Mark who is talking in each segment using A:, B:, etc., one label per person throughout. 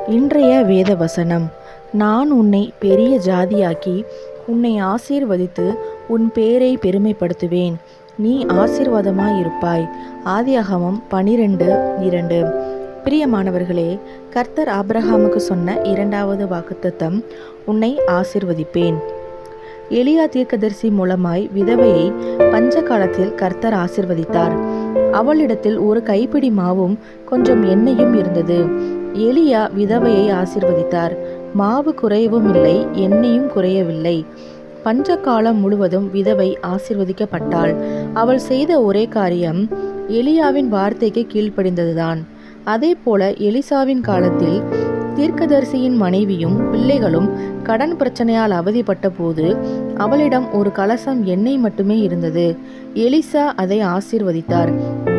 A: இன்றைய வேத வசனம் நான் உன்னை பெரிய ஜாதியாக்கி உன்னை ஆசீர்வதித்து உன் பேரை பெருமைப்படுத்துவேன் நீ ஆசீர்வாதமாயிருப்பாய் ஆதியாகமம் பனிரெண்டு இரண்டு பிரியமானவர்களே கர்த்தர் ஆபிரகாமுக்கு சொன்ன இரண்டாவது வாக்குத்தத்தம் உன்னை ஆசிர்வதிப்பேன் எலியா தீர்க்கதரிசி மூலமாய் விதவையை பஞ்ச காலத்தில் கர்த்தர் ஆசிர்வதித்தார் அவளிடத்தில் ஒரு கைப்பிடி மாவும் கொஞ்சம் எண்ணெயும் இருந்தது எலியா விதவையை ஆசிர்வதித்தார் மாவு குறையவும் இல்லை எண்ணெயும் குறையவில்லை பஞ்ச காலம் முழுவதும் விதவை ஆசிர்வதிக்கப்பட்டாள் அவள் செய்த ஒரே காரியம் எலியாவின் வார்த்தைக்கு கீழ்ப்படிந்ததுதான் அதே போல எலிசாவின் காலத்தில் தீர்க்கதரிசியின் மனைவியும் பிள்ளைகளும் கடன் பிரச்சனையால் அவதிப்பட்ட போது அவளிடம் ஒரு கலசம் எண்ணெய் மட்டுமே இருந்தது எலிசா அதை ஆசீர்வதித்தார்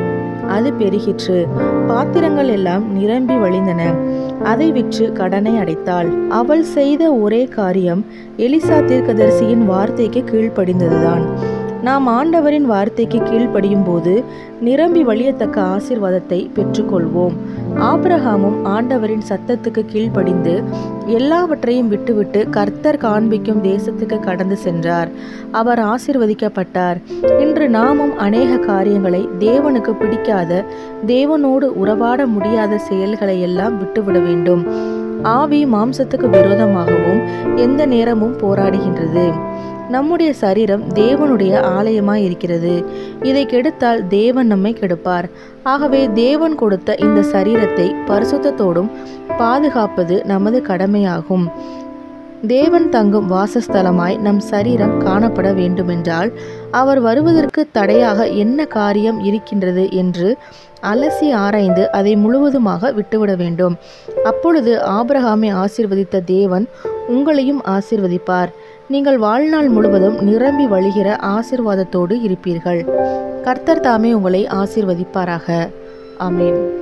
A: அது பெருகிற்று பாத்திரங்கள் எல்லாம் நிரம்பி வழிந்தன அதை விற்று கடனை அடைத்தாள் அவள் செய்த ஒரே காரியம் எலிசா தீர்க்கதரிசியின் வார்த்தைக்கு கீழ்ப்படிந்ததுதான் நாம் ஆண்டவரின் வார்த்தைக்கு கீழ்ப்படியும் போது நிரம்பி வழியத்தக்க ஆசீர்வாதத்தை பெற்றுக்கொள்வோம் ஆபிரகாமும் ஆண்டவரின் சத்தத்துக்கு கீழ்ப்படிந்து எல்லாவற்றையும் விட்டுவிட்டு கர்த்தர் காண்பிக்கும் தேசத்துக்கு கடந்து சென்றார் அவர் ஆசிர்வதிக்கப்பட்டார் இன்று நாமும் அநேக காரியங்களை தேவனுக்கு பிடிக்காத தேவனோடு உறவாட முடியாத செயல்களை எல்லாம் விட்டுவிட வேண்டும் ஆவி மாம்சத்துக்கு விரோதமாகவும் எந்த நேரமும் போராடுகின்றது நம்முடைய சரீரம் தேவனுடைய ஆலயமாய் இருக்கிறது இதை கெடுத்தால் தேவன் நம்மை கெடுப்பார் ஆகவே தேவன் கொடுத்த இந்த சரீரத்தை பரிசுத்தத்தோடும் பாதுகாப்பது நமது கடமையாகும் தேவன் தங்கும் வாசஸ்தலமாய் நம் சரீரம் காணப்பட வேண்டுமென்றால் அவர் வருவதற்கு தடையாக என்ன காரியம் இருக்கின்றது என்று அலசி ஆராய்ந்து அதை முழுவதுமாக விட்டுவிட வேண்டும் அப்பொழுது ஆபிரகாமை ஆசிர்வதித்த தேவன் உங்களையும் ஆசிர்வதிப்பார் நீங்கள் வாழ்நாள் முழுவதும் நிரம்பி வழிகிற ஆசிர்வாதத்தோடு இருப்பீர்கள் கர்த்தர் தாமே உங்களை ஆசிர்வதிப்பாராக ஆமேன்